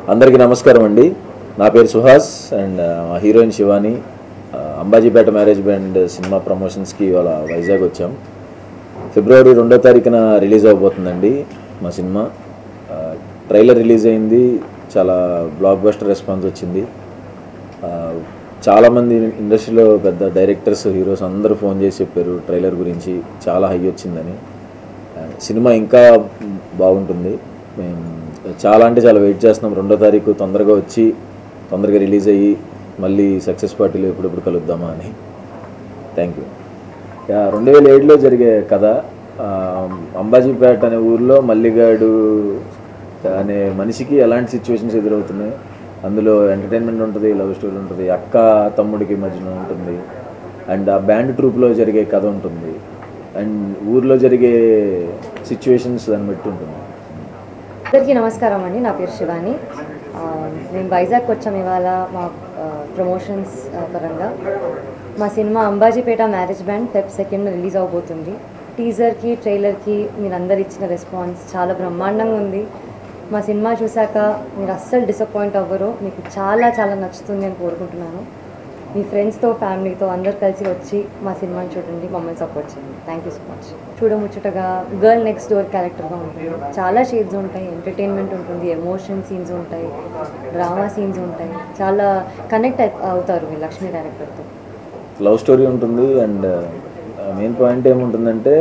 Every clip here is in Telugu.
అందరికీ నమస్కారం అండి నా పేరు సుహాస్ అండ్ మా హీరోయిన్ శివాని ఆ, అంబాజీపేట మ్యారేజ్ బ్యాండ్ సినిమా ప్రమోషన్స్కి ఇవాళ వైజాగ్ వచ్చాం ఫిబ్రవరి రెండో తారీఖున రిలీజ్ అవబోతుందండి మా సినిమా ఆ, ట్రైలర్ రిలీజ్ అయింది చాలా బ్లాక్ బస్టర్ రెస్పాన్స్ వచ్చింది ఆ, చాలామంది ఇండస్ట్రీలో పెద్ద డైరెక్టర్స్ హీరోస్ అందరూ ఫోన్ చేసి చెప్పారు ట్రైలర్ గురించి చాలా హై వచ్చిందని ఆ, సినిమా ఇంకా బాగుంటుంది మేము చాలా అంటే చాలా వెయిట్ చేస్తున్నాం రెండో తారీఖు తొందరగా వచ్చి తొందరగా రిలీజ్ అయ్యి మళ్ళీ సక్సెస్ పార్టీలో ఎప్పుడెప్పుడు కలుద్దామా అని థ్యాంక్ యూ యా, రెండు వేల ఏడులో జరిగే కథ ఆ, అంబాజీపేట అనే ఊర్లో మల్లిగాడు అనే మనిషికి ఎలాంటి సిచ్యువేషన్స్ ఎదురవుతున్నాయి అందులో ఎంటర్టైన్మెంట్ ఉంటుంది లవ్ స్టోరీ ఉంటుంది అక్క తమ్ముడికి మధ్యన ఉంటుంది అండ్ ఆ బ్యాండ్ ట్రూప్లో జరిగే కథ ఉంటుంది అండ్ ఊర్లో జరిగే సిచ్యువేషన్స్ దాన్ని బట్టి ఉంటుంది అందరికీ నమస్కారం అండి నా పేరు శివాని ఆ, మేము వైజాగ్ వచ్చాం ఇవాళ మా ప్రమోషన్స్ పరంగా మా సినిమా Ambajipeta marriage band Feb second release అవబోతుంది టీజర్కి ట్రైలర్కి మీరు అందరు ఇచ్చిన రెస్పాన్స్ చాలా బ్రహ్మాండంగా ఉంది మా సినిమా చూశాక మీరు అస్సలు డిసప్పాయింట్ అవ్వరు మీకు చాలా చాలా నచ్చుతుంది అని కోరుకుంటున్నాను మీ ఫ్రెండ్స్తో ఫ్యామిలీతో అందరు కలిసి వచ్చి మా సినిమాని చూడండి మమ్మల్ని సపోర్ట్ చేయండి థ్యాంక్ యూ సో మచ్ చూడముచ్చటగా గర్ల్ నెక్స్ట్ డోర్ క్యారెక్టర్గా ఉంటుంది చాలా షేడ్స్ ఉంటాయి ఎంటర్టైన్మెంట్ ఉంటుంది ఎమోషన్ సీన్స్ ఉంటాయి డ్రామా సీన్స్ ఉంటాయి చాలా కనెక్ట్ అవుతారు మీ లక్ష్మీ క్యారెక్టర్తో లవ్ స్టోరీ ఉంటుంది అండ్ మెయిన్ పాయింట్ ఏముంటుందంటే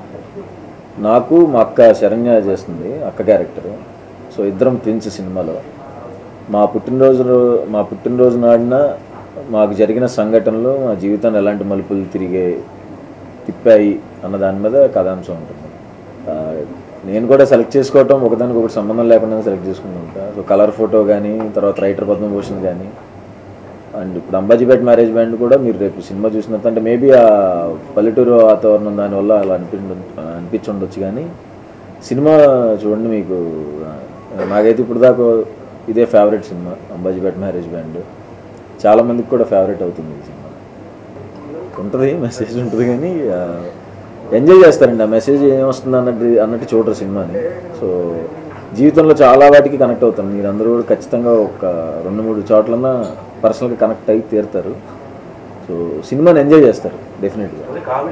నాకు మా అక్క శరణ్య చేస్తుంది అక్క క్యారెక్టర్ సో ఇద్దరం ట్విన్స్ సినిమాలో మా పుట్టినరోజు మా పుట్టినరోజు నాడిన మాకు జరిగిన సంఘటనలు మా జీవితాన్ని ఎలాంటి మలుపులు తిరిగే తిప్పాయి అన్న దాని మీద కథాంశం ఉంటుంది ఆ, నేను కూడా సెలెక్ట్ చేసుకోవటం ఒకదానికి ఒకటి సంబంధం లేకుండా సెలెక్ట్ చేసుకుంటూ ఉంటా సో కలర్ ఫోటో కానీ తర్వాత రైటర్ పద్మభూషణ్ కానీ అండ్ ఇప్పుడు అంబాజీపేట మ్యారేజ్ బ్యాండ్ కూడా మీరు రేపు సినిమా చూసినంత అంటే మేబీ ఆ పల్లెటూరు వాతావరణం దానివల్ల అలా అనిపి అనిపించి ఉండొచ్చు కానీ సినిమా చూడండి మీకు ఆ, నాకైతే ఇప్పుడు దాకా ఇదే ఫేవరెట్ సినిమా అంబాజీపేట మ్యారేజ్ బ్యాండ్ చాలా మందికి కూడా ఫేవరెట్ అవుతుంది ఈ సినిమా ఉంటుంది మెసేజ్ ఉంటుంది కానీ ఎంజాయ్ చేస్తారండి ఆ మెసేజ్ ఏమొస్తుంది అన్నట్టు అన్నట్టు చూడరు సినిమాని సో జీవితంలో చాలా వాటికి కనెక్ట్ అవుతారు మీరు అందరూ కూడా ఖచ్చితంగా ఒక రెండు మూడు చోట్లన్నా పర్సనల్గా కనెక్ట్ అయి తీరుతారు సో సినిమాని ఎంజాయ్ చేస్తారు డెఫినెట్గా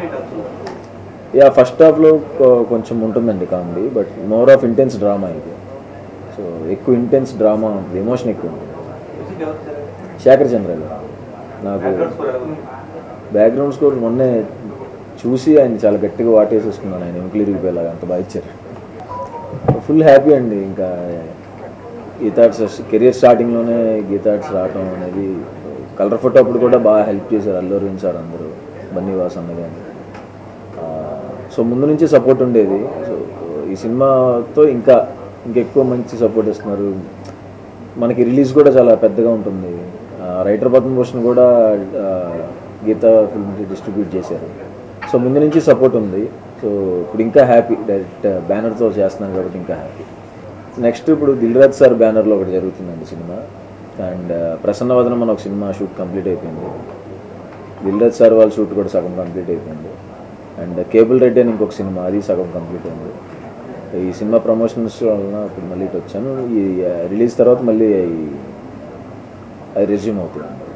యా ఫస్ట్ హాఫ్లో కొంచెం ఉంటుందండి comedy but more of intense drama ఇది సో ఎక్కువ ఇంటెన్స్ డ్రామా ఉంటుంది ఎమోషన్ ఎక్కువ ఉంటుంది శేఖర్ చంద్ర గారు నాకు బ్యాక్గ్రౌండ్ స్కోర్ మొన్నే చూసి ఆయన చాలా గట్టిగా వాటేసేసుకున్నాను ఆయన ఎంకులు ఇరిగిపోయేలాగా అంత బాగా ఇచ్చారు ఫుల్ హ్యాపీ అండి ఇంకా గీతాడ్స్ కెరియర్ స్టార్టింగ్లోనే గీతాడ్స్ రావటం అనేది కలర్ ఫోటో అప్పుడు కూడా బాగా హెల్ప్ చేశారు అల్లు అరవింద్ సార్ అందరూ బన్నీ వాస్ అన్న కానీ సో ముందు నుంచి సపోర్ట్ ఉండేది సో ఈ సినిమాతో ఇంకా ఇంకెక్కువ మంచి సపోర్ట్ ఇస్తున్నారు మనకి రిలీజ్ కూడా చాలా పెద్దగా ఉంటుంది ఆ, రైటర్ పద్మభూషణ్ కూడా ఆ, గీతా ఫిల్మ్కి డిస్ట్రిబ్యూట్ చేశారు సో ముందు నుంచి సపోర్ట్ ఉంది సో ఇప్పుడు ఇంకా హ్యాపీ డైరెక్ట్ బ్యానర్తో చేస్తున్నాను కాబట్టి ఇంకా హ్యాపీ నెక్స్ట్ ఇప్పుడు దిల్రాజ్ సార్ బ్యానర్లో ఒకటి జరుగుతుందండి సినిమా అండ్ ప్రసన్నవదనం మన ఒక సినిమా షూట్ కంప్లీట్ అయిపోయింది దిల్రాజ్ సార్ వాళ్ళ షూట్ కూడా సగం కంప్లీట్ అయిపోయింది అండ్ కేబుల్ రెడ్డి అని ఇంకొక సినిమా అది సగం కంప్లీట్ అయింది ఈ సినిమా ప్రమోషన్స్ వలన ఇప్పుడు మళ్ళీ ఇటు వచ్చాను ఈ రిలీజ్ తర్వాత మళ్ళీ అది రెజ్యూమ్ అవుతుంది